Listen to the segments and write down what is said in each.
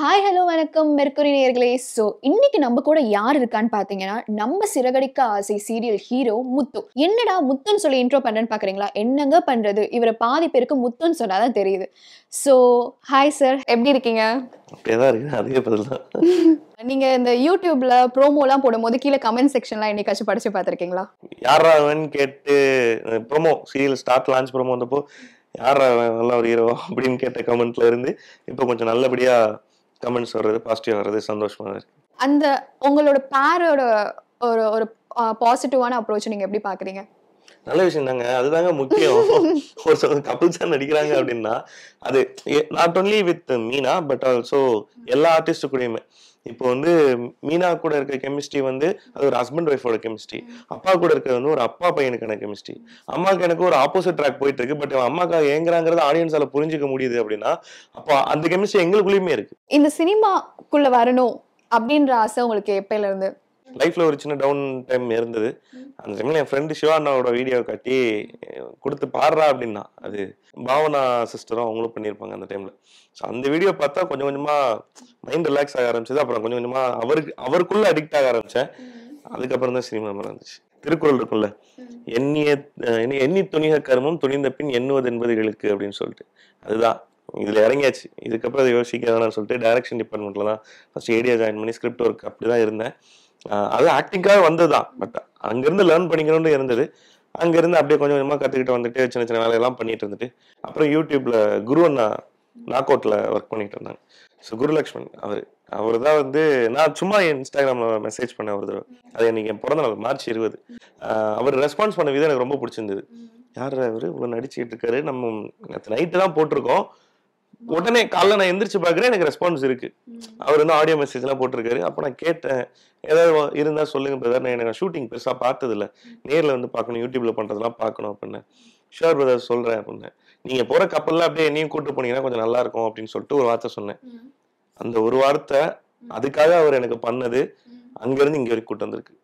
Hi hello வணக்கம் Mercury நேயர்களே so இன்னைக்கு நம்ம கூட யார் இருக்கான்னு பார்த்தீங்கன்னா நம்ம சிறகடிக்க ஆசை சீரியல் ஹீரோ முத்து என்னடா முத்துன்னு சொல்லி இன்ட்ரோ பண்ணுறேன்னு பார்க்குறீங்களா என்னங்க பண்ணுறது இவரை பாதி பேருக்கு முத்துன்னு சொன்னால் தான் தெரியுது ஸோ ஹாய் சார் எப்படி இருக்கீங்க அப்படியே தான் இருக்குது அதே பதில் தான் நீங்கள் இந்த யூடியூப்ல ப்ரோமோலாம் போடும்போது கீழே கமெண்ட் செக்ஷன்லாம் என்னைக்காச்சும் படிச்சு பார்த்துருக்கீங்களா யாரா அவன் கேட்டு promo serial start launch promo வந்தப்போ யாரா அவன் நல்ல ஒரு ஹீரோ அப்படின்னு கேட்ட கமெண்ட்ல இருந்து இப்போ கொஞ்சம் நல்லபடியா கமெண்ட்ஸ் வர்றது பாசிட்டிவ் வர்றது சந்தோஷமா தான் இருக்கு அந்த உங்களோட பேரோட ஒரு ஒரு பாசிட்டிவான அப்ரோச் நீங்கள் எப்படி பார்க்குறீங்க நல்ல விஷயம் தாங்க அதுதாங்க முக்கியம் ஒரு கப்பிள்ஸ் தான் நடிக்கிறாங்க அப்படின்னா அது not only with Meena but also எல்லா ஆர்டிஸ்ட் கூடயுமே இப்போ வந்து மீனா கூட இருக்க கெமிஸ்ட்ரி வந்து அது ஒரு ஹஸ்பண்ட் ஒய்ஃபோட கெமிஸ்ட்ரி அப்பா கூட இருக்கிறது வந்து ஒரு அப்பா பையனுக்கான கெமிஸ்ட்ரி அம்மாவுக்கு எனக்கு ஒரு ஆப்போசிட் ட்ராக் போயிட்டு இருக்கு பட் அம்மாக்காக ஏங்குறாங்கிறத ஆடியன்ஸால புரிஞ்சுக்க முடியுது அப்படின்னா அப்போ அந்த கெமிஸ்ட்ரி எங்களுக்குள்ளயுமே இருக்கு இந்த சினிமாக்குள்ள வரணும் அப்படின்ற ஆசை உங்களுக்கு எப்பயில இருந்து லைஃப்ல ஒரு சின்ன டவுன் டைம் இருந்தது அந்த டைம்ல என் ஃப்ரெண்டு சிவா அண்ணாவோட வீடியோ காட்டி அஹ், கொடுத்து பாடுறா அப்படின்னா அது பாவனா சிஸ்டரும் அவங்களும் பண்ணியிருப்பாங்க அந்த டைம்ல ஸோ அந்த வீடியோ பார்த்தா கொஞ்சம் கொஞ்சமா மைண்ட் ரிலாக்ஸ் ஆக ஆரம்பிச்சது அப்புறம் கொஞ்சம் கொஞ்சமா அவருக்கு அவருக்குள்ள அடிக்ட் ஆக ஆரம்பிச்சேன் அதுக்கப்புறம் தான் சினிமா மேல வந்துச்சு திருக்குறள் இருக்குல்ல எண்ணிய அஹ், எண்ணி- எண்ணி துணிக கருமம் துணிந்த பின் எண்ணுவது என்பது இழுக்கு அப்படின்னு சொல்லிட்டு அதுதான் இதுல இறங்கியாச்சு இதுக்கப்புறம் அதை யோசிக்க வேணாம்னு சொல்லிட்டு டைரக்ஷன் டிபார்ட்மெண்ட்ல தான் ஃபர்ஸ்ட் ஏடியா ஜாயின் பண்ணி ஸ்கிரிப்ட் ஒர்க் அப்படிதான் இருந்தேன் ஆஹ் அது ஆக்டிங்காக வந்ததுதான் பட் அங்கிருந்து லேர்ன் பண்ணிக்கணும்னு இருந்தது அங்கிருந்து அப்படியே கொஞ்சம் கொஞ்சமா கத்துக்கிட்டு வந்துட்டு சின்ன சின்ன வேலையெல்லாம் பண்ணிட்டு இருந்துட்டு அப்புறம் யூடியூப்ல குரு அண்ணா நாக் அவுட்ல ஒர்க் பண்ணிட்டு இருந்தாங்க ஸோ குருலக்ஷ்மன் அவர் அவர் தான் வந்து நான் சும்மா இன்ஸ்டாகிராம்ல மெசேஜ் பண்ணேன் ஒரு தடவை அது எனக்கு என் பிறந்த நாள் மார்ச் இருபது அவர் ரெஸ்பான்ஸ் பண்ண விதம் எனக்கு ரொம்ப பிடிச்சிருந்தது யார் அவர் இவ்வளோ நடிச்சுட்டு இருக்காரு நம்ம நைட்டு தான் போட்டிருக்கோம் உடனே காலைல நான் எந்திரிச்சு பார்க்குறேன் எனக்கு ரெஸ்பான்ஸ் இருக்கு அவர் வந்து ஆடியோ மெசேஜ் எல்லாம் போட்டிருக்காரு அப்போ நான் கேட்டேன் ஏதாவது இருந்தா சொல்லுங்க பிரதர் நான் எனக்கு ஷூட்டிங் பெருசா பார்த்தது இல்ல நேர்ல வந்து பார்க்கணும் யூடியூப்ல பண்றதெல்லாம் பார்க்கணும் அப்படின்னு ஷுவர் பிரதர் சொல்றேன் அப்படின்னு நீங்க போற கப்பல்ல அப்படியே என்னையும் கூட்டு போனீங்கன்னா கொஞ்சம் நல்லா இருக்கும் அப்படின்னு சொல்லிட்டு ஒரு வார்த்தை சொன்னேன் அந்த ஒரு வார்த்தை அதுக்காக அவர் எனக்கு பண்ணது அங்க இருந்து இங்க வரைக்கும் கூட்டு வந்திருக்கு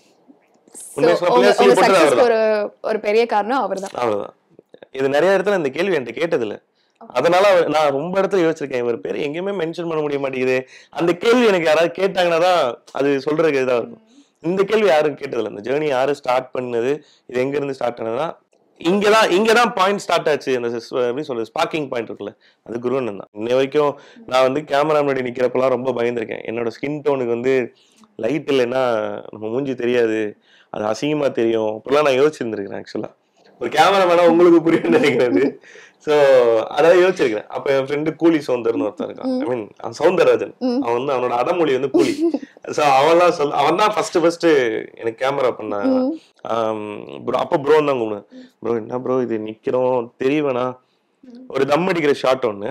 So, உண்மையை சொல்ல உங்க- போனா உங்க சீல் போட்டது success க்கு அவர்தான். ஒரு ஒரு பெரிய காரணம் அவர்தான் அவ்வளவுதான் இது நிறைய இடத்துல இந்த கேள்வி என்கிட்ட கேட்டதில்ல அதனால அவர்- நான் ரொம்ப இடத்துல யோசிச்சிருக்கேன் இவர் பேர் எங்கேயுமே மென்ஷன் பண்ண முடிய மாட்டேங்குது அந்த கேள்வி எனக்கு யாராவது கேட்டாங்கன்னா தான் அது சொல்றதுக்கு இதா இருக்கும் இந்த கேள்வி யாரும் கேட்டதில்ல இந்த ஜேர்னி யாரு ஸ்டார்ட் பண்ணது இது எங்க இருந்து ஸ்டார்ட் ஆனதுன்னா இங்கதான் இங்கதான் பாயிண்ட் ஸ்டார்ட் ஆச்சு அந்த ஸ்- எப்படி சொல்றது ஸ்பார்க்கிங் பாயிண்ட் இருக்குல்ல அது குருவன் தான் இன்ன வரைக்கும் நான் வந்து கேமரா முன்னாடி நிக்கிறப்பெல்லாம் ரொம்ப பயந்திருக்கேன் என்னோட ஸ்கின் டோனுக்கு வந்து லைட் இல்லைன்னா நம்ம மூஞ்சி தெரியாது அது அசிங்கமா தெரியும் இப்பெல்லாம் நான் யோசிச்சிருந்திருக்கேன் ஆக்சுவலா ஒரு கேமராமேனா உங்களுக்கு புரியும் நினைக்கிறது சோ அதான் யோசிச்சிருக்கேன் அப்ப என் ஃப்ரெண்டு கூலி சௌந்தர்னு ஒருத்தன் இருக்கான் ஐ மீன் சௌந்தரராஜன் ம். அவன் வந்து அவனோட அடமொழி வந்து கூலி சோ அவன்லாம் சொல் அவன் தான் ஃபர்ஸ்ட் ஃபர்ஸ்ட் எனக்கு கேமரா பண்ணான் ப்ரோ அப்ப ப்ரோ தான் கூப்பிடுவேன் ப்ரோ என்ன ப்ரோ இது நிக்கிறோம் தெரியவேணா ஒரு தம் அடிக்கிற ஷாட் ஒண்ணு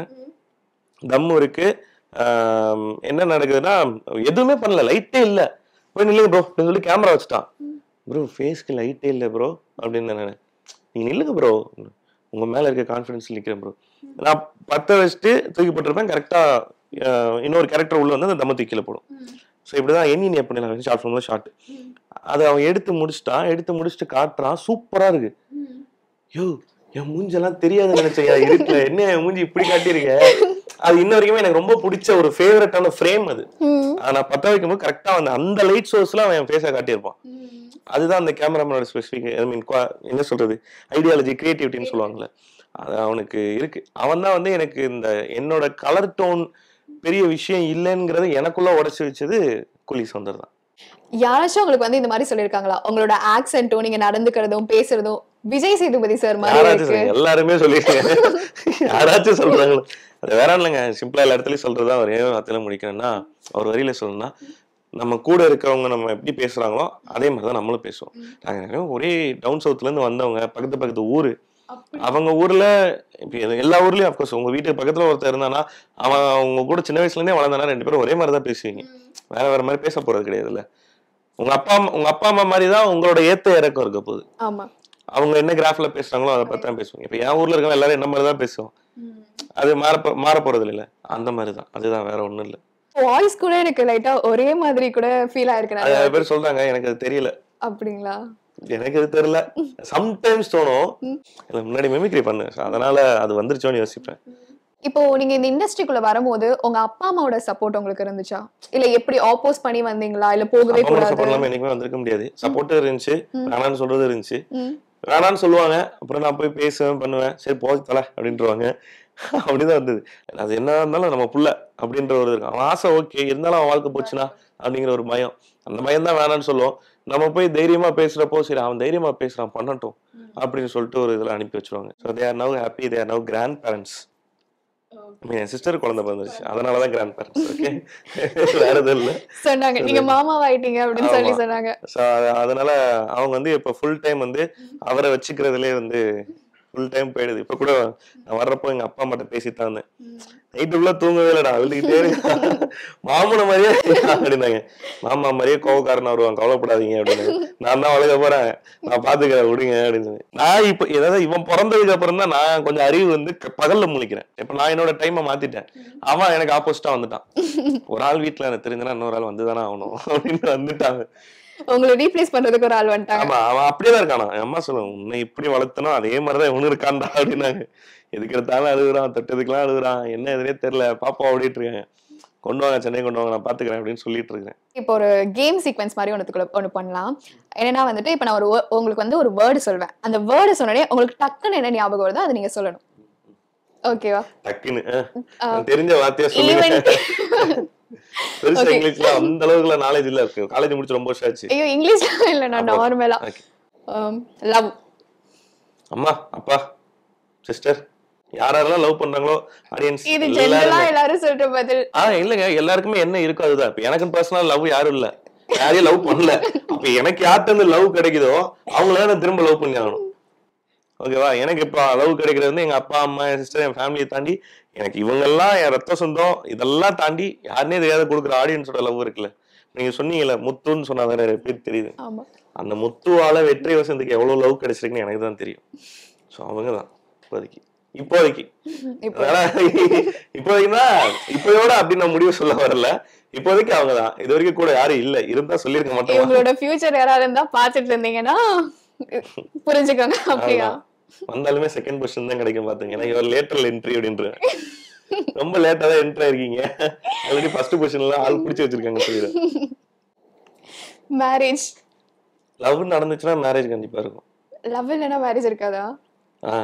தம் இருக்கு ஆம், என்ன நடக்குதுன்னா எதுவுமே பண்ணல லைட்டே இல்ல போய் நில்லுங்க ப்ரோ அப்படின்னு சொல்லி கேமரா வச்சுட்டான் ப்ரோ ஃபேஸ்க்கு லைட்டே இல்லை ப்ரோ அப்படின்னு நான் நீங்க நில்லுங்க ப்ரோ உங்க மேல இருக்க கான்ஃபிடன்ஸ் நிக்கிறேன் ப்ரோ நான் பத்த வச்சுட்டு தூக்கி போட்டிருப்பேன் கரெக்டா இன்னொரு கேரக்டர் உள்ள வந்து அந்த தம்ம தூக்கில போடும் ஸோ இப்படிதான் எண்ணி நீ பண்ணலாம் ஷார்ட் ஃபிலிம்ல ஷார்ட் அதை அவன் எடுத்து முடிச்சிட்டான் எடுத்து முடிச்சுட்டு காட்டுறான் சூப்பரா இருக்கு யோ என் மூஞ்செல்லாம் தெரியாதுன்னு நினைச்சேன் இருட்டுல என்ன என் மூஞ்சி இப்படி காட்டியிருக்க அது இன்ன வரைக்குமே எனக்கு ரொம்ப பிடிச்ச ஒரு ஃபேவரட்டான ஃப்ரேம் அது அதை நான் பத்த வைக்கும்போது கரெக்டா அந்த அந்த லைட் சோர்ஸ்ல அவன் என் ஃபேஸை காட்டியிருப்பான் அதுதான் அந்த கேமராமேனோட ஸ்பெசிஃபிக் ஐ மீன் என்ன சொல்றது ஐடியாலஜி கிரியேட்டிவிட்டின்னு சொல்லுவாங்கல்ல அது அவனுக்கு இருக்கு அவன் தான் வந்து எனக்கு இந்த என்னோட கலர் டோன் பெரிய விஷயம் இல்லைங்கிறத எனக்குள்ள உடைச்சு வச்சது குலி சௌந்தர் தான் யாராச்சும் உங்களுக்கு வந்து இந்த மாதிரி சொல்லியிருக்காங்களா உங்களோட ஆக்சென்ட்டும் நீங்க நடந்துக்கிறதும் பேசுறதும் விஜய் சேதுபதி சார் மாதிரி யாராச்சும் இருக்கு சொல்லுங்க. எல்லாருமே சொல்லிருக்காங்க யாராச்சும் சொல்றாங்களோ அது வேற இல்லைங்க சிம்பிளா எல்லா இடத்துலயும் சொல்றதா ஒரே வார்த்தையில முடிக்கணும்னா ஒரு வரியில சொல்லணும்னா நம்ம கூட இருக்கிறவங்க நம்ம எப்படி பேசுறாங்களோ அதே மாதிரி தான் நம்மளும் பேசுவோம் நாங்க நிறைய ஒரே டவுன் சவுத்ல இருந்து வந்தவங்க பக்கத்து பக்கத்து ஊரு அவங்க ஊர்ல இப்ப எது- எல்லா ஊர்லயும் அப்கோர்ஸ் உங்க வீட்டுக்கு பக்கத்துல ஒருத்தர் இருந்தானா அவன் அவங்க கூட சின்ன வயசுல இருந்தே வளர்ந்தானா ரெண்டு பேரும் ஒரே மாதிரி தான் பேசுவீங்க வேற வேற மாதிரி பேச போறது கிடையாதுல்ல உங்க அப்பா அம்மா உங்க அப்பா அம்மா மாதிரி தான் உங்களோட ஏத்த இறக்கம் இருக்க போகுது ஆமா அவங்க என்ன கிராஃப்ல பேசுறாங்களோ அதை பத்தி தான் பேசுவாங்க இப்ப என் ஊர்ல இருக்கவங்க எல்லாரும் என்ன மாதிரி தான் பேசுவோம் அது மாற போ- மாற போறது இல்ல அந்த மாதிரி தான் அதுதான் வேற ஒண்ணும் இல்ல வாய்ஸ் கூட எனக்கு லைட்டா ஒரே மாதிரி கூட ஃபீல் ஆயிருக்கு அது நிறைய நிறைய பேர் சொல்றாங்க எனக்கு அது தெரியல அப்படிங்களா எனக்கு அது தெரியல சம்டைம்ஸ் தோணும் இல்ல முன்னாடி மெமிக்ரி பண்ணு So, அதனால அது வந்துருச்சோன்னு யோசிப்பேன் இப்போ நீங்க இந்த இண்டஸ்ட்ரிக்குள்ள வரும்போது உங்க அப்பா அம்மாவோட சப்போர்ட் உங்களுக்கு இருந்துச்சா இல்ல எப்படி ஆப்போஸ் பண்ணி வந்தீங்களா இல்ல போகவே அப்பா கூடாது சப்போர்ட் இல்லாம என்னைக்குமே வந்திருக்க முடியாது சப்போர்ட்டும் இருந்துச்சு ம். வேணாம்னு சொல்றது இருந்துச்சு ம். வேணாம்னு சொல்லுவாங்க அப்புறம் நான் போய் பேசுவேன் பண்ணுவேன் சரி போய் தலை அப்படின்றவாங்க அப்படிதான் இருந்தது அது என்ன இருந்தாலும் நம்ம புள்ள அப்படின்ற ஒரு இருக்கு அவன் ஆசை ஓகே இருந்தாலும் அவன் வாழ்க்கை போச்சுனா அப்படிங்கிற ஒரு பயம் அந்த பயம் தான் வேணாம்னு சொல்லுவோம் நம்ம போய் தைரியமா பேசுறப்போ சரி அவன் தைரியமா பேசுறான் பண்ணட்டும் அப்படின்னு சொல்லிட்டு ஒரு இதுல அனுப்பி வச்சிருவாங்க so there now happy there now grandparents என் சிஸ்டர் குழந்தை பிறந்துருச்சு அதனாலதான் கிராண்ட் பேரண்ட்ஸ் ஓகே வேற எதுவும் இல்லை சொன்னாங்க நீங்க மாமாவாயிட்டீங்க அப்படின்னு சொல்லி ஆமா. சொன்னாங்க ஸோ அதனால அவங்க வந்து இப்போ ஃபுல் டைம் வந்து அவரை வச்சுக்கிறதுலே வந்து ஃபுல் டைம் போயிடுது இப்போ கூட நான் வர்றப்போ எங்க அப்பா அம்மாட்ட பேசிட்டு இருந்தேன் நைட்டு ஃபுல்லாக தூங்கவே இல்லைடா விழுந்துக்கிட்டே இருக்கு மாமனை மாதிரியே அப்படின்னாங்க மாமா மாதிரியே கோவக்காரன் வருவான் கவலைப்படாதீங்க அப்படின்னு நான் தான் வளர்க்க போறேன் நான் பாத்துக்கிறேன் விடுங்க அப்படின்னு சொல்லி. நான் இப்போ ஏதாவது இவன் பிறந்ததுக்கு அப்புறம் தான் நான் கொஞ்சம் அறிவு வந்து க- பகல்ல முழிக்கிறேன் இப்போ நான் என்னோட டைமை மாத்திட்டேன் அவன் எனக்கு ஆப்போசிட்டா வந்துட்டான் ஒரு ஆள் வீட்டுல எனக்கு தெரிஞ்சனா இன்னொரு ஆள் வந்து தானே ஆகணும் அப்படின்னு வந்துட்டாங்க உங்களை ரீப்ளேஸ் பண்றதுக்கு ஒரு ஆள் வந்துட்டாங்க ஆமா அவன் அப்படியே தான் இருக்கானா என் அம்மா சொல்லுவாங்க உன்னை இப்படி வளர்த்தனோ அதே மாதிரிதான் இவனு இருக்கான்டா அப்படின்னாங்க எதுக்கு எடுத்தாலும் அழுகுறான் தொட்டதுக்கெல்லாம் அழுகுறான் என்ன எதுனே தெரியல பாப்பா ஓடிட்டு இருக்காங்க கொண்டு வாங்க சென்னை கொண்டு வாங்க நான் பாத்துக்கிறேன் அப்படின்னு சொல்லிட்டு இருக்கேன் இப்போ ஒரு கேம் சீக்வன்ஸ் மாதிரி ஒன்றுக்குள்ள ஒன்று பண்ணலாம் என்னன்னா வந்துட்டு இப்போ நான் ஒரு wo- உங்களுக்கு வந்து ஒரு வேர்டு சொல்வேன் அந்த வேர்டு சொன்னோடனே உங்களுக்கு டக்குன்னு என்ன ஞாபகம் வருதோ அதை நீங்க சொல்லணும் ஓகேவா டக்குன்னு அஹ், நான் தெரிஞ்ச வார்த்தையா சொல்லுங்க ஈவென்ட் பெருசா Okay. இங்கிலீஷ்ல அந்த அளவுக்குல நாலேஜ் இல்ல இருக்கு காலேஜ் முடிச்சு ரொம்ப வருஷம் ஆச்சு ஐயோ இங்கிலீஷ்ல இல்ல நான் அப்போ- நார்மலா Okay. லவ் அம்மா அப்பா சிஸ்டர் யாரெல்லாம் லவ் பண்றாங்களோ ஆடியன்ஸ் இது ஜென்ரலா எல்லாருமே எல்லாரும் சொல்ற பதில் ஆ இல்லங்க எல்லாருக்குமே என்ன இருக்கோ அதுதான் இப்ப எனக்கு பர்சனல் லவ் யாரும் இல்ல யாரையும் லவ் பண்ணல அப்ப எனக்கு யார்கிட்ட இருந்து லவ் கிடைக்குதோ அவங்கள நான் திரும்ப லவ் பண்ணி ஆகணும் ஓகேவா எனக்கு இப்ப லவ் கிடைக்கிறது வந்து எங்க அப்பா அம்மா என் சிஸ்டர் என் ஃபேமிலியை தாண்டி எனக்கு இவங்கெல்லாம் என் ரத்த சொந்தம் இதெல்லாம் தாண்டி யாருனே தெரியாத கொடுக்குற ஆடியன்ஸோட லவ் இருக்குல்ல நீங்க சொன்னீங்கல்ல முத்துன்னு சொன்னா தானே நிறைய பேர் தெரியுது ஆமா அந்த முத்துவால வெற்றி வசந்துக்கு எவ்வளவு லவ் கிடைச்சிருக்குன்னு எனக்கு தான் தெரியும் ஸோ அவங்க தான் இப்போதைக்கு இப்போதைக்கு இப்போ அதனால இப்போதைக்குன்னா இப்போயோட அப்படின்னு நான் முடிவு சொல்ல வரல இப்போதைக்கு அவங்கதான் இது வரைக்கும் கூட யாரும் இல்ல இருந்தா சொல்லியிருக்க மாட்டோம் இவங்களோட ஃபியூச்சர் யாராவது இருந்தா பாத்துட்டு இருந்தீங்கன்னா புரிஞ்சுக்கோங்க அப்படியா வந்தாலுமே செகண்ட் பொசிஷன் தான் கிடைக்கும் பாத்துங்க ஏன்னா இவர் லேட்டரல் என்ட்ரி அப்படின்ற ரொம்ப லேட்டா தான் என்ட்ரி ஆயிருக்கீங்க ஆல்ரெடி ஃபர்ஸ்ட் பொசிஷன்ல ஆள் பிடிச்சி வச்சிருக்காங்க சொல்லிடுறேன் மேரேஜ் லவ் நடந்துச்சுன்னா மேரேஜ் கண்டிப்பா இருக்கும் லவ் இல்லைன்னா மேரேஜ் இருக்காதா ஆ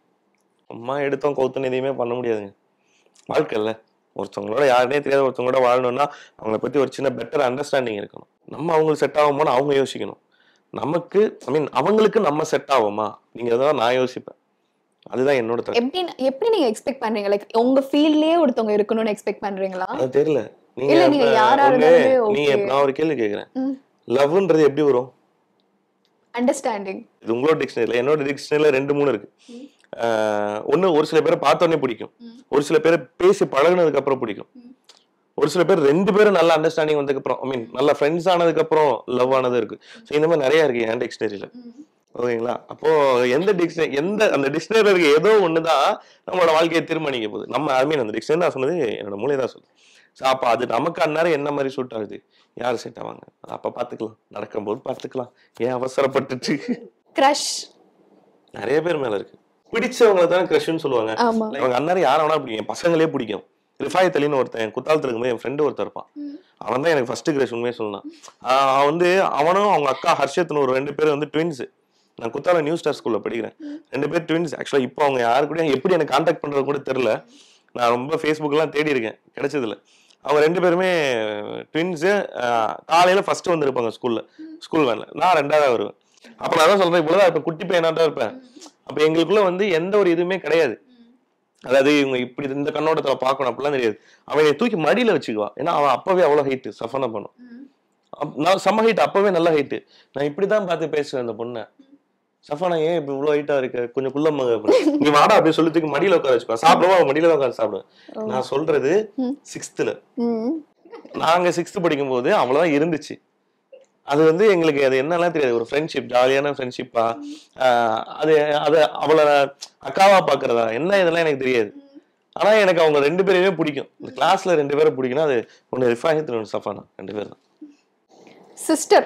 அம்மா எடுத்தோம் கௌத்தம் எதையுமே பண்ண முடியாதுங்க வாழ்க்கை இல்ல ஒருத்தவங்களோட யாருனே தெரியாத ஒருத்தவங்களோட வாழணும்னா அவங்கள பத்தி ஒரு சின்ன பெட்டர் அண்டர்ஸ்டாண்டிங் இருக்கணும் நம்ம அவங்களுக்கு செட் ஆகுமோன்னு அவங்க யோசிக்கணும் நமக்கு ஐ மீன் அவங்களுக்கு நம்ம செட் ஆகுமா நீங்க அதான் நான் யோசிப்பேன் அதுதான் என்னோட தப்பு எப்படி எப்படி நீங்க எக்ஸ்பெக்ட் பண்றீங்க லைக் உங்க ஃபீல்ட்லயே ஒருத்தவங்க இருக்கணும்னு எக்ஸ்பெக்ட் பண்றீங்களா அது தெரியல நீங்க இல்ல, நீங்க இப்ப யாரா ஒண்ணு, இருந்தாலுமே நீங்க okay. நான் ஒரு கேள்வி கேக்குறேன் ம். லவ்ன்றது எப்படி வரும் அண்டர்ஸ்டாண்டிங் இது உங்களோட டிக்ஷனரியில என்னோட டிக்ஷனரியில ரெண்டு மூணு இருக்கு ஆஹ் ஒண்ணு ஒரு சில பேரை பார்த்த உடனே பிடிக்கும் ம். ஒரு சில பேரை பேசி பழகுனதுக்கு அப்புறம் பிடிக்கும் ம். ஒரு சில பேர் ரெண்டு பேரும் நல்ல அண்டர்ஸ்டாண்டிங் வந்ததுக்கு அப்புறம் ஐ மீன் நல்ல ஃப்ரெண்ட்ஸ் ஆனதுக்கு அப்புறம் லவ் ஆனது இருக்கு ஸோ இந்த மாதிரி நிறைய இருக்கு என் டிக்ஷனரியில ஓகேங்களா அப்போ எந்த டிக்ஷனரி எந்த அந்த டிக்ஷனரியில் இருக்க ஏதோ ஒண்ணுதான் நம்மளோட வாழ்க்கையை தீர்மானிக்க போகுது நம்ம ஐ மீன் அந்த டிக்ஷனரி நான் சொன்னது என்னோட மூளை தான் சொல்லுது ஸோ அப்போ அது நமக்கு அந்நேரம் என்ன மாதிரி சூட் ஆகுது யார் செட் ஆவாங்க அப்போ பார்த்துக்கலாம் நடக்கும்போது பார்த்துக்கலாம் ஏன் அவசரப்பட்டுட்டு கிரஷ் நிறைய பேர் மேல இருக்கு பிடிச்சவங்கள தான் க்ரஷ்னு சொல்லுவாங்க ஆமா அவங்க அந்நேரம் யாரை வேணா பிடிக்கும் என் பசங்களே பிடிக்கும் ரிஃபாயத் அலின்னு ஒருத்தன் என் குத்தாலத்துல இருக்கும்போது என் ஃப்ரெண்டு ஒருத்தர் இருப்பான் அவன் தான் எனக்கு ஃபர்ஸ்ட் கிரஷ் உண்மையே சொல்லலாம் ஆஹ் அவன் வந்து அவனும் அவங்க அக்கா ஹர்ஷத்னு ஒரு ரெண்டு பேரும் வந்து ட்வின்ஸ் நான் குத்தால நியூ ஸ்டார் ஸ்கூல்ல படிக்கிறேன் ரெண்டு பேர் ட்வின்ஸ் ஆக்சுவலா இப்போ அவங்க யாரு கூட எப்படி எனக்கு கான்டாக்ட் பண்றது கூட தெரியல நான் ரொம்ப ஃபேஸ்புக்லாம் தேடி இருக்கேன் கிடைச்சதில்ல அவங்க ரெண்டு பேருமே ட்வின்ஸு காலையில ஃபர்ஸ்ட் வந்திருப்பாங்க ஸ்கூல்ல ஸ்கூல் வேன்ல நான் ரெண்டாவது வருவேன் அப்ப நான் தான் சொல்றேன் இவ்வளவுதான் இப்ப குட்டி பையனா தான் இருப்பேன் அப்ப எங்களுக்குள்ள வந்து எந்த ஒரு இதுவுமே கிடையாது அதாவது இவங்க இப்படி இந்த கண்ணோட்டத்துல பார்க்கணும் அப்படிலாம் தெரியாது அவன் என்னை தூக்கி மடியில வச்சுக்குவா ஏன்னா அவன் அப்பவே அவ்வளவு ஹைட்டு சஃபனா பண்ணும் அப்- நான் செம்ம ஹைட் அப்பவே நல்ல ஹைட்டு நான் இப்படிதான் பார்த்து பேசுவேன் அந்த பொண்ணை சஃபானா ஏன் இப்ப இவ்வளவு ஹைட்டா இருக்க கொஞ்சம் குள்ளமாக அப்படி நீ வாடா அப்படி சொல்லி தூக்கி மடியில உட்கார வச்சுக்கோ சாப்பிடுவா அவன் மடியில தான் உட்காந்து சாப்பிடுவேன் நான் சொல்றது ம். சிக்ஸ்த்துல ம். நாங்க சிக்ஸ்த் படிக்கும் போது அவ்வளவுதான் இருந்துச்சு அது வந்து எங்களுக்கு அது என்னெல்லாம் தெரியாது ஒரு ஃப்ரெண்ட்ஷிப் ஜாலியான ஃப்ரெண்ட்ஷிப்பா அது அது அவளை அக்காவா பாக்குறதா என்ன இதெல்லாம் எனக்கு தெரியாது ஆனா எனக்கு அவங்க ரெண்டு பேரையுமே பிடிக்கும் இந்த கிளாஸ்ல ரெண்டு பேரை பிடிக்கும்னா அது ஒன்னு ரிஃபாஹித் ஒன்று சஃபானா ரெண்டு பேர் தான் சிஸ்டர்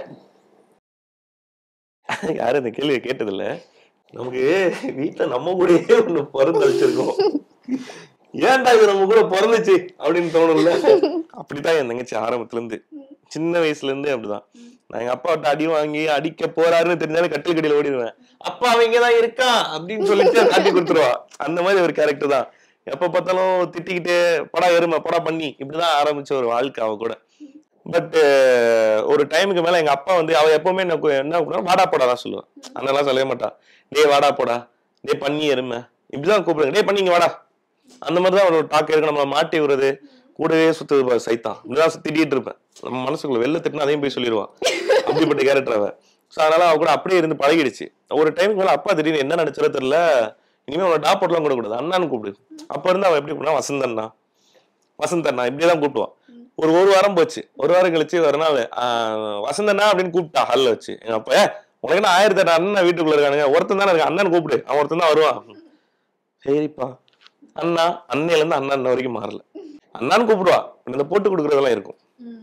யாரும் இந்த கேள்வியை கேட்டதில்ல நமக்கு வீட்டுல நம்ம கூடயே ஒண்ணு பிறந்து வச்சிருக்கோம் ஏன்டா இது நம்ம கூட பிறந்துச்சு அப்படின்னு தோணும்ல அப்படிதான் என் தங்கச்சி ஆரம்பத்துல இருந்து சின்ன வயசுல இருந்து அப்படிதான் நான் எங்க அப்பா விட்டு அடி வாங்கி அடிக்க போறாருன்னு தெரிஞ்சாலும் கட்டில் கடியில ஓடிடுவேன் அப்பா அவன் இங்கதான் இருக்கான் அப்படின்னு சொல்லிட்டு காட்டி கொடுத்துருவா அந்த மாதிரி ஒரு கேரக்டர் தான் எப்ப பார்த்தாலும் திட்டிக்கிட்டு படா எருமை படா பண்ணி இப்படிதான் ஆரம்பிச்ச ஒரு வாழ்க்கை அவ கூட பட் ஒரு டைமுக்கு மேல எங்க அப்பா வந்து அவ எப்பவுமே என்ன கூ- என்ன கூப்பிடுவா வாடா போடா தான் சொல்லுவேன் அதெல்லாம் சொல்லவே மாட்டா டேய் வாடா போடா டேய் பண்ணி எருமை இப்படிதான் கூப்பிடுங்க டேய் பண்ணி இங்க வாடா அந்த மாதிரி தான் ஒரு டாக் இருக்கு நம்மள மாட்டி விடுறது கூடவே சுத்துது பாரு சைத்தான் இப்படிதான் திட்டிட்டு இருப்பேன் நம்ம மனசுக்குள்ள வெளில திட்டினா அதையும் போய் சொல்லிடுவான் அப்படிப்பட்ட கேரக்டர் அவ ஸோ அதனால அவ கூட அப்படியே இருந்து பழகிடுச்சு ஒரு டைமுக்கு மேல அப்பா திடீர்னு என்ன நினைச்சாரோ தெரியல இனிமே அவனை டாப் போட்லாம் கூட கூடாது அண்ணான்னு கூப்பிடு அப்ப இருந்து அவன் எப்படி கூப்பிடுவா வசந்தண்ணா வசந்தண்ணா இப்படியெல்லாம் கூப்பிடுவான் ஒரு ஒரு வாரம் போச்சு ஒரு வாரம் கழிச்சு ஒரு நாள் ஆஹ், வசந்தண்ணா அப்படின்னு கூப்பிட்டா ஹல்ல வச்சு எங்க அப்பா "ஏ, உனக்கு என்ன ஆயிரத்தி எட்டு அண்ணன் வீட்டுக்குள்ள இருக்கானுங்க ஒருத்தன் தானே இருக்கான் அண்ணன் கூப்பிடு அவன் ஒருத்தன் தான் வருவான் சரிப்பா அண்ணா அன்னையில இருந்து அண்ணா இன்ன வரைக்கும் மாறல அண்ணான்னு கூப்பிடுவா இந்த போட்டு கொடுக்குறதெல்லாம் இருக்கும்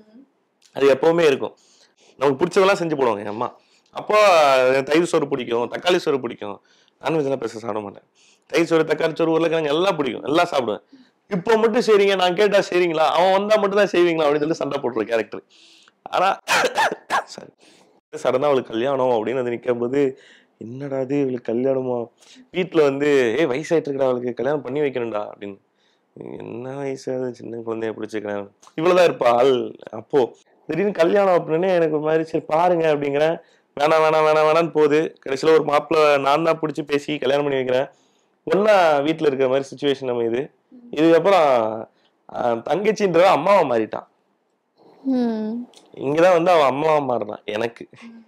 அது எப்பவுமே இருக்கும் நமக்கு பிடிச்சதெல்லாம் செஞ்சு போடுவாங்க என் அம்மா அப்போ எனக்கு தயிர் சோறு பிடிக்கும் தக்காளி சோறு பிடிக்கும் நான்வெஜ்லாம் பெருசாக சாப்பிட மாட்டேன் தயிர் சோறு தக்காளி சோறு உருளைக்கிழங்கு எல்லாம் பிடிக்கும் எல்லாம் சாப்பிடுவேன் இப்போ மட்டும் சரிங்க நான் கேட்டா சரிங்களா அவன் வந்தா மட்டும் தான் செய்வீங்களா அப்படின்னு சொல்லி சண்டை போட்டுரு கேரக்டர் ஆனா சாரி சடனா அவளுக்கு கல்யாணம் அப்படின்னு வந்து நிற்கும் போது என்னடா இது இவளுக்கு கல்யாணமா வீட்டுல வந்து ஏய் வயசாயிட்டு இருக்கா அவளுக்கு கல்யாணம் பண்ணி வைக்கணும்டா அப்படின்னு என்ன வயசாது சின்ன குழந்தைய பிடிச்சிக்கிறேன் இவ்வளவுதான் இருப்பா ஆள் அப்போ திடீர்னு கல்யாணம் அப்படின்னு எனக்கு ஒரு மாதிரி சரி பாருங்க அப்படிங்கிறேன் வேணாம் வேணாம் வேணாம் வேணாம்னு போகுது கடைசியில ஒரு மாப்பிள்ளை நான் தான் பிடிச்சி பேசி கல்யாணம் பண்ணி வைக்கிறேன் ஒன்னா வீட்டுல இருக்கிற மாதிரி சுச்சுவேஷன் நம்ம இது இதுக்கப்புறம் ஆஹ், தங்கச்சின்றவ அம்மாவா மாறிட்டான் ம். இங்கதான் வந்து அவன் அம்மாவா மாறுறான் எனக்கு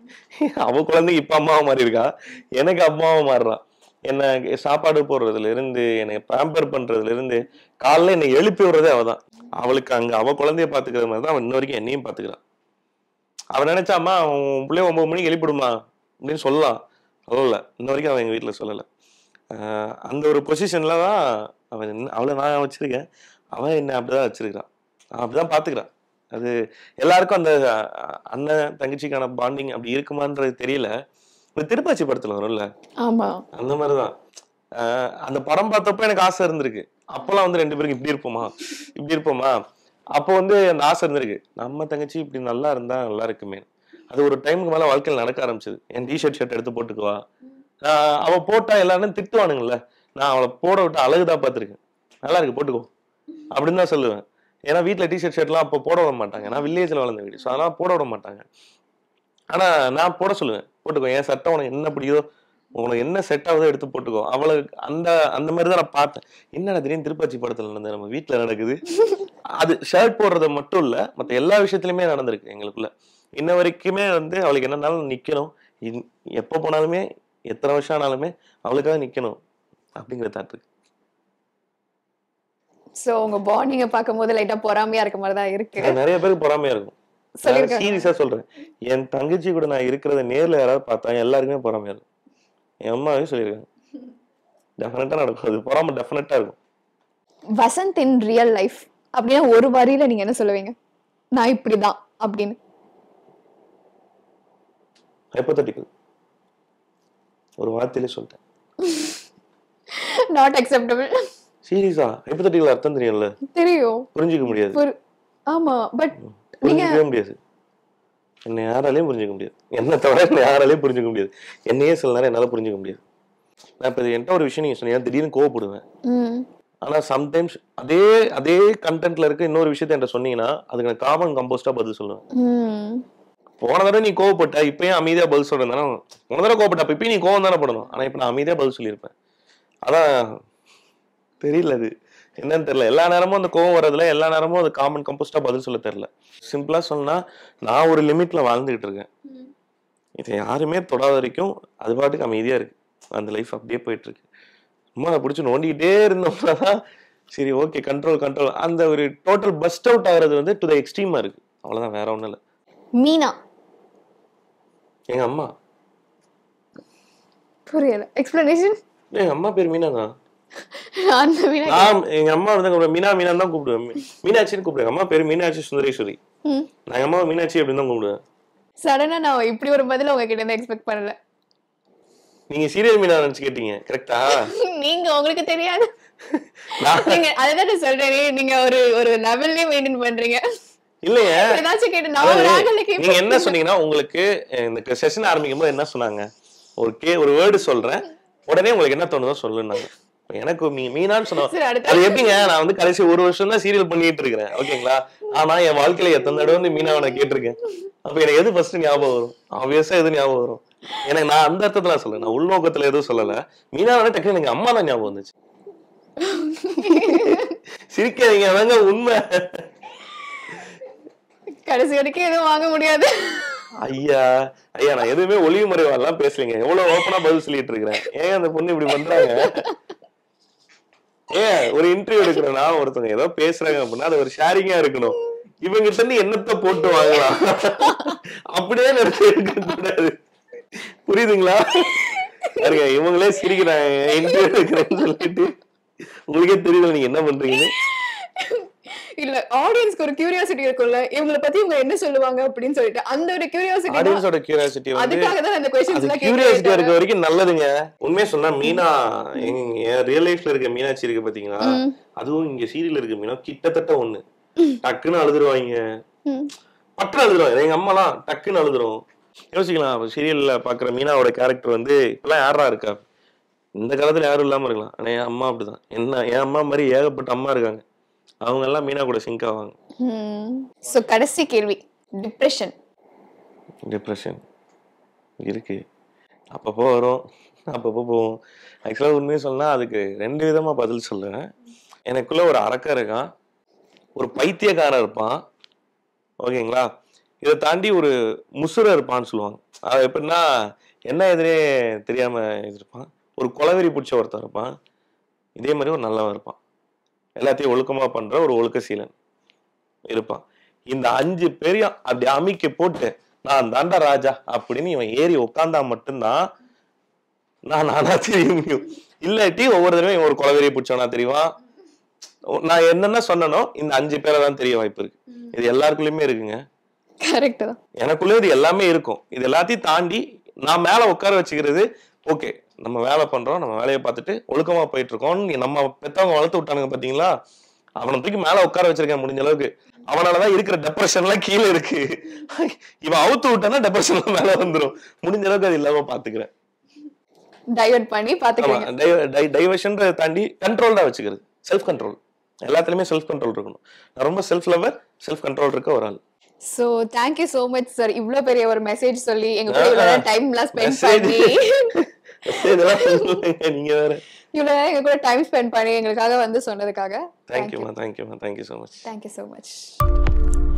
அவ குழந்தைக்கு இப்ப அம்மாவா மாறி இருக்கா எனக்கு அம்மாவா மாறுறான் என்ன சாப்பாடு போடுறதுல இருந்து என்னை பேம்பர் பண்றதுல இருந்து காலைல என்னை எழுப்பி விடுறதே அவதான் அவளுக்கு அங்க அவ குழந்தைய பாத்துக்கிற மாதிரி தான் அவன் இன்ன வரைக்கும் என்னையும் பாத்துக்கிறான் அவன் நினைச்சாமா அவன் பிள்ளைய ஒன்பது மணிக்கு எழுப்பிடுமா அப்படின்னு சொல்லலாம் சொல்லல இன்ன வரைக்கும் அவன் எங்க வீட்டுல சொல்லல ஆஹ் அந்த ஒரு பொசிஷன்ல தான் அவன் இன்ன- அவளை நான் வச்சிருக்கேன் அவன் என்ன அப்படிதான் வச்சிருக்கான் அவன் அப்படிதான் பாத்துக்கிறான் அது எல்லாருக்கும் அந்த அஹ், அண்ணன் தங்கச்சிக்கான பாண்டிங் அப்படி இருக்குமான்றது தெரியல இந்த திருப்பாச்சி படத்துல வரும்ல ஆமா அந்த மாதிரிதான் அஹ், அந்த படம் பார்த்தப்ப எனக்கு ஆசை இருந்திருக்கு அப்பெல்லாம் வந்து ரெண்டு பேருக்கு இப்படி இருப்போமா இப்படி இருப்போமா அப்போ வந்து அந்த ஆசை இருந்திருக்கு நம்ம தங்கச்சி இப்படி நல்லா இருந்தா நல்லா இருக்குமே அது ஒரு டைமுக்கு மேல வாழ்க்கையில் நடக்க ஆரம்பிச்சது என் டிஷர்ட் ஷர்ட் எடுத்து போட்டுக்குவா ஆஹ் அவ போட்டா எல்லாரும் திட்டுவானுங்கல்ல நான் அவளை போட விட்டு அழகுதான் பார்த்திருக்கேன் நல்லா இருக்கு போட்டுக்கோ அப்படின்னு தான் சொல்லுவேன் ஏன்னா வீட்டில் டிஷர்ட் ஷர்ட்லாம் அப்போ போட விட மாட்டாங்க நான் வில்லேஜில் வளர்ந்த வீடு ஸோ அதெல்லாம் போட விட மாட்டாங்க ஆனா நான் போட சொல்லுவேன் போட்டுக்கோ என் சட்டை உனக்கு என்ன பிடிக்குதோ உனக்கு என்ன செட் ஆகுதோ எடுத்து போட்டுக்கோ அவளுக்கு அந்த அந்த மாதிரி தான் நான் பார்த்தேன் என்னடா திடீர்னு திருப்பாச்சி படத்துல நடந்தது நம்ம வீட்டில் நடக்குது அது ஷர்ட் போடுறது மட்டும் இல்ல மற்ற எல்லா விஷயத்துலயுமே நடந்திருக்கு எங்களுக்குள்ள இன்ன வரைக்குமே வந்து அவளுக்கு என்னன்னாலும் நிக்கணும் இன்- எப்போ போனாலுமே எத்தனை வருஷம் ஆனாலுமே அவளுக்காக நிக்கணும் அப்படிங்கிற தாட் இருக்கு சோ உங்க பாண்டிங்க பார்க்கும்போது லைட்டா பொறாமையா இருக்க மாதிரி தான் இருக்கு அது நிறைய பேருக்கு பொறாமையா இருக்கும் சொல்லிருக்காங்க சீரியஸா சொல்றேன் என் தங்கச்சி கூட நான் இருக்கிறத நேர்ல யாராவது பார்த்தா எல்லாருக்குமே பொறாமையா இருக்கும் என் அம்மாவே சொல்லியிருக்காங்க டெஃபினட்டா நடக்கும் அது பொறாமை டெஃபினட்டா இருக்கும் வசந்த் இன் ரியல் லைஃப் அப்படின்னா ஒரு வரியில நீங்க என்ன சொல்லுவீங்க நான் இப்படிதான் அப்படின்னு ஹைப்போதட்டிக்கல் ஒரு வார்த்தையிலே சொல்லிட்டேன் நாட் அக்செப்டபிள் சீரியஸா ஹைப்போதட்டிக்கல் அர்த்தம் தெரியும்ல தெரியும் புரிஞ்சுக்க முடியாது புரி- ஆமா பட் புரிஞ்சுக்கவே முடியாது என்னை யாராலையும் புரிஞ்சுக்க முடியாது என்ன தவிர என்னை யாராலையும் புரிஞ்சுக்க முடியாது என்னையே சில நேரம் என்னால புரிஞ்சுக்க முடியாது நான் இப்ப இது என்கிட்ட ஒரு விஷயம் நீங்க சொன்னீங்க திடீர்னு கோவப்படுவேன் ம் ஆனா சம்டைம்ஸ் அதே அதே கண்டென்ட்ல இருக்க இன்னொரு விஷயத்த என்கிட்ட சொன்னீங்கன்னா அதுக்கு நான் காமன் கம்போஸ்டா பதில் சொல்லுவேன் ம் போன தடவை நீ கோவப்பட்ட இப்பயும் அமைதியா பதில் சொல்றேன் போன தடவை கோவப்பட்ட அப்ப இப்பயும் நீ கோவம் தானே படணும் ஆனா இப்ப நான் அமைதியா பதில் சொல்லியிருப்பேன் அதான் தெரியல அது என்னன்னு தெரியல எல்லா நேரமும் அந்த கோவம் வர்றதுல எல்லா நேரமும் அது காமன் கம்போஸ்டா பதில் சொல்ல தெரியல சிம்பிளா சொன்னா நான் ஒரு லிமிட்ல வாழ்ந்துகிட்டு இருக்கேன் இதை யாருமே தொடாத வரைக்கும் அது பாட்டுக்கு அமைதியா இருக்கு அந்த லைஃப் அப்படியே போயிட்டு இருக்கு சும்மா அதை பிடிச்சி நோண்டிக்கிட்டே இருந்தோம்னா தான் சரி ஓகே கண்ட்ரோல் கண்ட்ரோல் அந்த ஒரு டோட்டல் பஸ்ட் அவுட் ஆகுறது வந்து டு த எக்ஸ்ட்ரீமா இருக்கு அவ்வளவுதான் வேற ஒண்ணும் இல்லை மீனா எங்க அம்மா புரியல எக்ஸ்பிளனேஷன் எங்க அம்மா பேர் மீனா தான் அந்த மீனா நான் எங்க அம்மா வந்து கூப்பிடுவேன் மீனா மீனா தான் கூப்பிடுவேன் மீ- மீனாட்சின்னு கூப்பிடுவேன் எங்க அம்மா பேர் மீனாட்சி சுந்தரேஸ்வரி ம் நான் எங்க அம்மா மீனாட்சி அப்படின்னு தான் கூப்பிடுவேன் சடனா நான் இப்படி ஒரு பதில் உங்ககிட்ட இருந்து எக்ஸ்பெக்ட் பண்ணல நீங்க சீரியல் மீனா நினைச்சு கேட்டீங்க கரெக்டா நீங்க உங்களுக்கு தெரியாது நான் நீங்க அதுதான் நான் சொல்றேனே நீங்க ஒரு ஒரு லெவல்லயே மெயின்டைன் பண்றீங்க இல்லையே ஏதாச்சும் கேட்டு நான் ஒரு அதாவது, ஆங்கிள் கேட்பேன் நீங்க என்ன சொன்னீங்கன்னா உங்களுக்கு அஹ், இந்த செஷன் ஆரம்பிக்கும் போது என்ன சொன்னாங்க ஒரு கே ஒரு வேர்டு சொல்றேன் உடனே உங்களுக்கு என்ன தோணுதோ சொல்லுனாங்க இப்ப எனக்கு மீ மீனான்னு சொன்ன சரி அடுத்த அது எப்படிங்க நான் வந்து கடைசி ஒரு வருஷம் தான் சீரியல் பண்ணிட்டு இருக்கிறேன் ஓகேங்களா ஆனா என் வாழ்க்கையில எத்தனை தடவை வந்து மீனாவை நான் கேட்டிருக்கேன் அப்ப எனக்கு எது ஃபர்ஸ்ட் ஞாபகம் வரும் ஆப்வியஸா எது ஞாபகம் வரும் எனக்கு நான் அந்த அர்த்தத்துல சொல்லல நான் உள்நோக்கத்துல எதுவும் சொல்லல மீனா டக்குனு எனக்கு அம்மா தான் ஞாபகம் வந்துச்சு சிரிக்காதீங்க அதாங்க உண்மை கடைசி வரைக்கும் எதுவும் வாங்க முடியாது ஐயா ஐயா நான் எதுவுமே ஒளிவு முறைவாலாம் பேசலைங்க எவ்வளவு ஓப்பனா பதில் சொல்லிட்டு இருக்கிறேன் ஏன் அந்த பொண்ணு இப்படி பண்றாங்க ஏன் ஒரு இன்டர்வியூ எடுக்கிறேன்னா ஒருத்தவங்க ஏதோ பேசுறாங்க அப்படின்னா அது ஒரு ஷேரிங்கா இருக்கணும் இவங்க தண்ணி என்னத்த போட்டு வாங்கலாம் அப்படியே நடத்தி இருக்க கூடாது புரியுதுங்களா பாருங்க இவங்களே சிரிக்கிறாங்க இன்டர்வியூ எடுக்கிறேன்னு சொல்லிட்டு உங்களுக்கே தெரியல நீங்க என்ன பண்றீங்கன்னு இல்ல ஆடியன்ஸ்க்கு ஒரு கியூரியாசிட்டி இருக்கும்ல இவங்கள பத்தி இவங்க என்ன சொல்லுவாங்க அப்படின்னு சொல்லிட்டு அந்த ஒரு கியூரியாசிட்டி ஆடியன்ஸோட கியூரியாசிட்டி வந்து அதுக்காக தான் அந்த கொஸ்டின்ஸ் அது எல்லாம் கியூரியாசிட்டியா கேக்குறேன் இருக்க வரைக்கும் நல்லதுங்க உண்மையா சொன்னா மீனா எங்க- என் ரியல் லைஃப்ல இருக்க மீனாட்சி இருக்கு பாத்தீங்களா ம். அதுவும் இங்க சீரியல் இருக்க மீனா கிட்டத்தட்ட ஒண்ணு டக்குன்னு அழுதுருவாங்க ம். பட்டுன்னு அழுதுருவாங்க எங்க அம்மாலாம் டக்குன்னு அழுதுரும் யோசிக்கலாம் சீரியல்ல பாக்குற மீனாவோட கேரக்டர் வந்து இப்பெல்லாம் யாரா இருக்கா இந்த காலத்துல யாரும் இல்லாம இருக்கலாம் ஆனா என் அம்மா அப்படிதான் என்ன என் அம்மா மாதிரி ஏகப்பட்ட அம்மா இருக்காங்க அவங்க எல்லாம் மீனா கூட சிங்க் ஆவாங்க சோ கடைசி கேள்வி டிப்ரெஷன் டிப்ரெஷன் இருக்கு அப்பப்போ வரும் அப்பப்போ போகும் ஆக்சுவலாக உண்மையை சொன்னா அதுக்கு ரெண்டு விதமா பதில் சொல்லுவேன் எனக்குள்ள ஒரு அரக்கன் இருக்கான் ஒரு பைத்தியக்காரன் இருப்பான் ஓகேங்களா இதை தாண்டி ஒரு முசுர இருப்பான்னு சொல்லுவாங்க அது எப்படின்னா என்ன எதிரே தெரியாம இருப்பான் ஒரு கொலவெறி பிடிச்ச ஒருத்தன் இருப்பான் இதே மாதிரி ஒரு நல்லவன் இருப்பான் எல்லாத்தையும் ஒழுக்கமா பண்ற ஒரு ஒழுக்கசீலன் இருப்பான் இந்த அஞ்சு பேரையும் அப்படி அமைக்க போட்டு நான் தாண்டா ராஜா அப்படின்னு இவன் ஏறி உட்காந்தா மட்டும்தான் நான் நானா தெரிய முடியும் இல்லாட்டி ஒவ்வொரு தடவையும் இவன் ஒரு கொலவெறியை பிடிச்சவனா தெரியுவான் நான் என்னென்ன சொன்னனோ இந்த அஞ்சு பேரை தான் தெரிய வாய்ப்பு இருக்கு இது எல்லாருக்குள்ளயுமே இருக்குங்க கரெக்ட் தான் எனக்குள்ள இது எல்லாமே இருக்கும் இது எல்லாத்தையும் தாண்டி நான் மேல உட்கார வச்சுக்கிறது ஓகே நம்ம வேலை பண்றோம் நம்ம வேலையை பார்த்துட்டு ஒழுக்கமா போயிட்டு இருக்கோம் நம்ம பெத்தவங்க வளர்த்து விட்டானுங்க பாத்தீங்களா அவனை தூக்கி மேல உட்கார வச்சிருக்கேன் முடிஞ்ச அளவுக்கு அவனாலதான் இருக்கிற டெப்ரெஷன் எல்லாம் கீழே இருக்கு இவன் அவுத்து விட்டானா டெப்ரெஷன் மேல வந்துரும் முடிஞ்ச அளவுக்கு அது இல்லாம பாத்துக்கிறேன் டைவர்ட் பண்ணி ஆமா பாத்துக்கிறீங்க டைவர்ஷன்றதை தாண்டி கண்ட்ரோல்டா வச்சுக்கிறது செல்ஃப் கண்ட்ரோல் எல்லாத்துலயுமே செல்ஃப் கண்ட்ரோல் இருக்கணும் நான் ரொம்ப செல்ஃப் லவர் செல்ஃப் கண்ட்ரோல் இருக்க ஒரு ஆள் so thank you so much sir இவ்ளோ பெரிய ஒரு மெசேஜ் சொல்லி எங்க கூட இவ்வளவு டைம் எல்லாம் ஸ்பெண்ட் Message. பண்ணி இதெல்லாம் சொல்லுங்க நீங்க வேற இவ்வளவு நேரம் எங்க கூட டைம் ஸ்பெண்ட் பண்ணி எங்களுக்காக வந்து சொன்னதுக்காக தேங்க்யூமா தேங்க்யூமா thank you so much thank you so much